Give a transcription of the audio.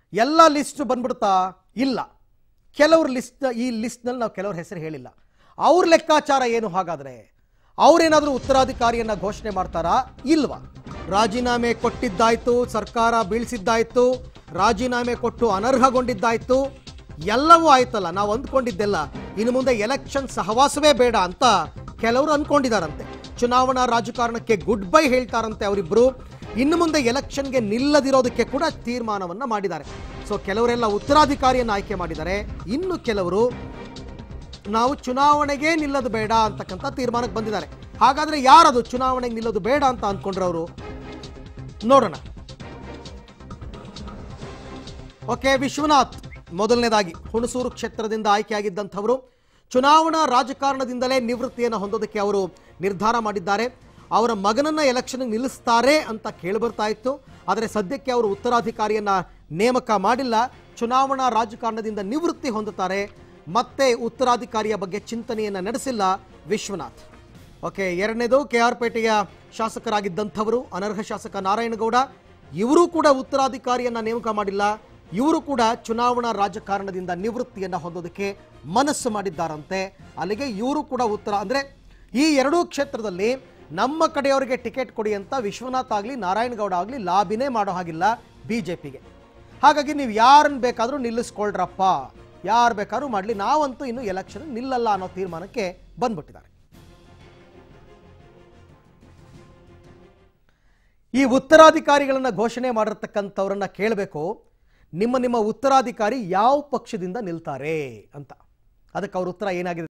ಎಲ್ಲ ಲಿಸ್ಟ್ ಬಂದ್ಬಿಡ್ತಾ ಇಲ್ಲ ಕೆಲವ್ರ ಲಿಸ್ಟ್ ಈ ಲಿಸ್ಟ್ನಲ್ಲಿ ನಾವು ಕೆಲವ್ರ ಹೆಸರು ಹೇಳಿಲ್ಲ ಅವ್ರ ಲೆಕ್ಕಾಚಾರ ಏನು ಹಾಗಾದ್ರೆ ಅವ್ರೇನಾದ್ರೂ ಉತ್ತರಾಧಿಕಾರಿಯನ್ನ ಘೋಷಣೆ ಮಾಡ್ತಾರಾ ಇಲ್ವಾ ರಾಜೀನಾಮೆ ಕೊಟ್ಟಿದ್ದಾಯ್ತು ಸರ್ಕಾರ ಬೀಳ್ಸಿದ್ದಾಯ್ತು ರಾಜೀನಾಮೆ ಕೊಟ್ಟು ಅನರ್ಹಗೊಂಡಿದ್ದಾಯ್ತು ಎಲ್ಲವೂ ಆಯ್ತಲ್ಲ ನಾವು ಅಂದ್ಕೊಂಡಿದ್ದೆಲ್ಲ ಇನ್ನು ಮುಂದೆ ಎಲೆಕ್ಷನ್ ಸಹವಾಸವೇ ಬೇಡ ಅಂತ ಕೆಲವರು ಅಂದ್ಕೊಂಡಿದ್ದಾರಂತೆ ಚುನಾವಣಾ ರಾಜಕಾರಣಕ್ಕೆ ಗುಡ್ ಬೈ ಹೇಳ್ತಾರಂತೆ ಅವರಿಬ್ಬರು ಇನ್ನು ಮುಂದೆ ಎಲೆಕ್ಷನ್ಗೆ ನಿಲ್ಲದಿರೋದಕ್ಕೆ ಕೂಡ ತೀರ್ಮಾನವನ್ನ ಮಾಡಿದ್ದಾರೆ ಸೊ ಕೆಲವರೆಲ್ಲ ಉತ್ತರಾಧಿಕಾರಿಯನ್ನು ಆಯ್ಕೆ ಮಾಡಿದ್ದಾರೆ ಇನ್ನು ಕೆಲವರು ನಾವು ಚುನಾವಣೆಗೆ ನಿಲ್ಲದು ಬೇಡ ಅಂತಕ್ಕಂಥ ತೀರ್ಮಾನಕ್ಕೆ ಬಂದಿದ್ದಾರೆ ಹಾಗಾದ್ರೆ ಯಾರದು ಚುನಾವಣೆಗೆ ನಿಲ್ಲೋದು ಬೇಡ ಅಂತ ಅಂದ್ಕೊಂಡ್ರವರು ನೋಡೋಣ ಓಕೆ ವಿಶ್ವನಾಥ್ ಮೊದಲನೇದಾಗಿ ಹುಣಸೂರು ಕ್ಷೇತ್ರದಿಂದ ಆಯ್ಕೆಯಾಗಿದ್ದಂಥವರು ಚುನಾವಣಾ ರಾಜಕಾರಣದಿಂದಲೇ ನಿವೃತ್ತಿಯನ್ನು ಹೊಂದೋದಕ್ಕೆ ಅವರು ನಿರ್ಧಾರ ಮಾಡಿದ್ದಾರೆ ಅವರ ಮಗನನ್ನ ಎಲೆಕ್ಷನ್ಗೆ ನಿಲ್ಲಿಸ್ತಾರೆ ಅಂತ ಕೇಳಿಬರ್ತಾ ಇತ್ತು ಆದರೆ ಸದ್ಯಕ್ಕೆ ಅವರು ಉತ್ತರಾಧಿಕಾರಿಯನ್ನ ನೇಮಕ ಮಾಡಿಲ್ಲ ಚುನಾವಣಾ ರಾಜಕಾರಣದಿಂದ ನಿವೃತ್ತಿ ಹೊಂದುತ್ತಾರೆ ಮತ್ತೆ ಉತ್ತರಾಧಿಕಾರಿಯ ಬಗ್ಗೆ ಚಿಂತನೆಯನ್ನು ನಡೆಸಿಲ್ಲ ವಿಶ್ವನಾಥ್ ಓಕೆ ಎರಡನೇದು ಕೆ ಆರ್ ಪೇಟೆಯ ಶಾಸಕರಾಗಿದ್ದಂಥವರು ಅನರ್ಹ ಶಾಸಕ ನಾರಾಯಣಗೌಡ ಇವರು ಕೂಡ ಉತ್ತರಾಧಿಕಾರಿಯನ್ನ ನೇಮಕ ಮಾಡಿಲ್ಲ ಇವರು ಕೂಡ ಚುನಾವಣಾ ರಾಜಕಾರಣದಿಂದ ನಿವೃತ್ತಿಯನ್ನ ಹೊಂದೋದಕ್ಕೆ ಮನಸ್ಸು ಮಾಡಿದ್ದಾರಂತೆ ಅಲ್ಲಿಗೆ ಇವರು ಕೂಡ ಉತ್ತರ ಅಂದ್ರೆ ಈ ಎರಡೂ ಕ್ಷೇತ್ರದಲ್ಲಿ ನಮ್ಮ ಕಡೆಯವರಿಗೆ ಟಿಕೆಟ್ ಕೊಡಿ ಅಂತ ವಿಶ್ವನಾಥ್ ಆಗಲಿ ನಾರಾಯಣಗೌಡ ಆಗಲಿ ಲಾಬಿನೇ ಮಾಡೋ ಹಾಗಿಲ್ಲ ಬಿಜೆಪಿಗೆ ಹಾಗಾಗಿ ನೀವು ಯಾರನ್ನ ಬೇಕಾದರೂ ನಿಲ್ಲಿಸ್ಕೊಳ್ರಪ್ಪ ಯಾರು ಬೇಕಾದ್ರೂ ಮಾಡಲಿ ನಾವಂತೂ ಇನ್ನು ಎಲೆಕ್ಷನ್ ನಿಲ್ಲಲ್ಲ ಅನ್ನೋ ತೀರ್ಮಾನಕ್ಕೆ ಬಂದ್ಬಿಟ್ಟಿದ್ದಾರೆ ಈ ಉತ್ತರಾಧಿಕಾರಿಗಳನ್ನ ಘೋಷಣೆ ಮಾಡಿರ್ತಕ್ಕಂಥವ್ರನ್ನ ಕೇಳಬೇಕು ನಿಮ್ಮ ನಿಮ್ಮ ಉತ್ತರಾಧಿಕಾರಿ ಯಾವ ಪಕ್ಷದಿಂದ ನಿಲ್ತಾರೆ ಅಂತ ಅದಕ್ಕೆ ಅವ್ರ ಉತ್ತರ ಏನಾಗಿದೆ